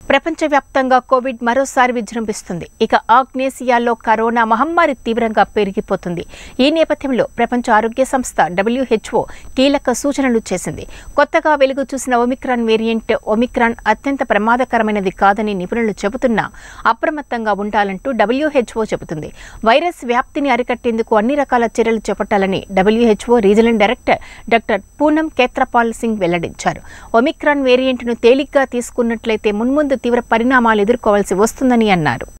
ప్రపంచవ్యాప్తంగా కోవిడ్ మరోసారి విజృంభిస్తుంది ఇక ఆగ్నేసియాలో కరోనా మహమ్మారి తీవ్రంగా పెరిగిపోతుంది ఈ నేపథ్యంలో ప్రపంచ ఆరోగ్య సంస్థ డబ్ల్యూహెచ్ఓ కీలక సూచనలు చేసింది కొత్తగా వెలుగు చూసిన ఒమిక్రాన్ వేరియంట్ ఒమిక్రాన్ అత్యంత ప్రమాదకరమైనది కాదని నిపుణులు చెబుతున్నా అప్రమత్తంగా ఉండాలంటూ డబ్ల్యూహెచ్ఓ చెబుతుంది వైరస్ వ్యాప్తిని అరికట్టేందుకు అన్ని రకాల చర్యలు చేపట్టాలని WHO regional director doctor Poonam Khetrapal Singh వెల్లడించారు ఒమిక్రాన్ వేరియంట్ను తేలిగ్గా తీసుకున్నట్లయితే మున్ముందు తీవ్ర పరిణామాలు ఎదుర్కోవాల్సి వస్తుందని అన్నారు